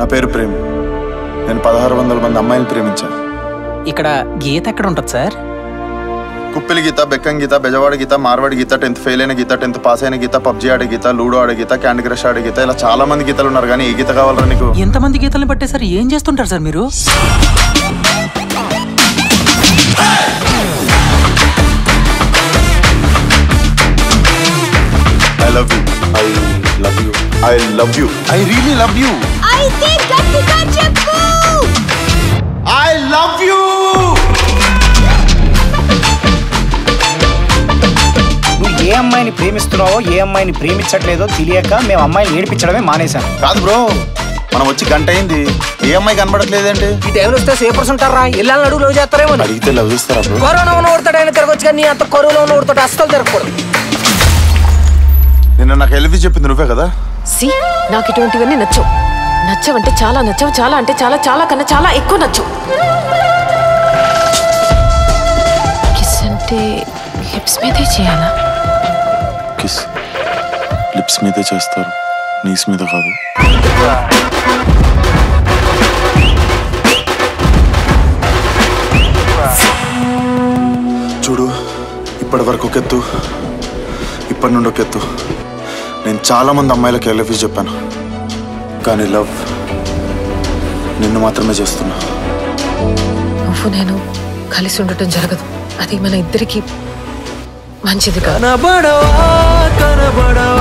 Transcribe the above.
నా పేరు ప్రేమ్ నేను పదహారు వందల మంది అమ్మాయిలు ప్రేమించాను ఇక్కడ గీత ఎక్కడ ఉంటుంది sir Kuppili Geeta Bekkam Geeta Bezawada Geeta Marwadi Geeta tenth fail అయిన గీత టెన్త్ పాస్ అయిన గీత పబ్జీ ఆడే గీత లూడో ఆడే గీత క్యాండీ క్రష్ ఆడే గీత ఇలా చాలా మంది గీతలు ఉన్నారు కానీ ఏ గీత కావాలరా నీకు ఎంతమంది గీతల్ని పట్టే సార్ ఏం చేస్తుంటారు సార్ మీరు I love you I love you I love you I really love you అయితే గట్టిగా చెప్పు ఐ లవ్ యూ నువ్వు ఏ అమ్మాయిని ప్రేమిస్తున్నావో ఏ అమ్మాయిని ప్రేమించట్లేదో తెలియక మేము అమ్మాయిని ఏడిపించడమే మానేశాం కాదు బ్రో మనం వచ్చి గంట అయింది ఏ అమ్మాయి కనబడట్లేదేంటి ఈ టైంలో వస్తే సేపర్స్ ఉంటారా ఇళ్ళని అడుగు లవ్ చేస్తారేమో అడిగితే లవ్ చేస్తారా బ్రో కరోనా ఉన్న ఊడతాడు ఆయన తిరగొచ్చు కానీ నీ అంత కరువులో ఉన్న ఊడతాడు అస్సలు తిరగకూడదు నిన్న నాకు ఎల్వి చెప్పింది నువ్వే కదా సి నాకు ఇటువంటివన్నీ నచ్చవు నచ్చవంటే చాలా నచ్చవు చాలా అంటే చాలా చాలా కన్నా చాలా ఎక్కువ నచ్చవు కిస్ అంటే లిప్స్ మీదే చేయాలా కిస్ లిప్స్ మీదే చేస్తారు నీస్ మీద కాదు చూడు ఇప్పటి వరకు ఒక ఎత్తు ఇప్పటి నుండి ఒక ఎత్తు నేను చాలా మంది అమ్మాయిలకి ఎల్ఎఫీ చెప్పాను కానీ లవ్ నిన్ను మాత్రమే చేస్తున్నా నువ్వు నేను కలిసి ఉండటం జరగదు అది మన ఇద్దరికి మంచిది కాదు కనబడవా కనబడవా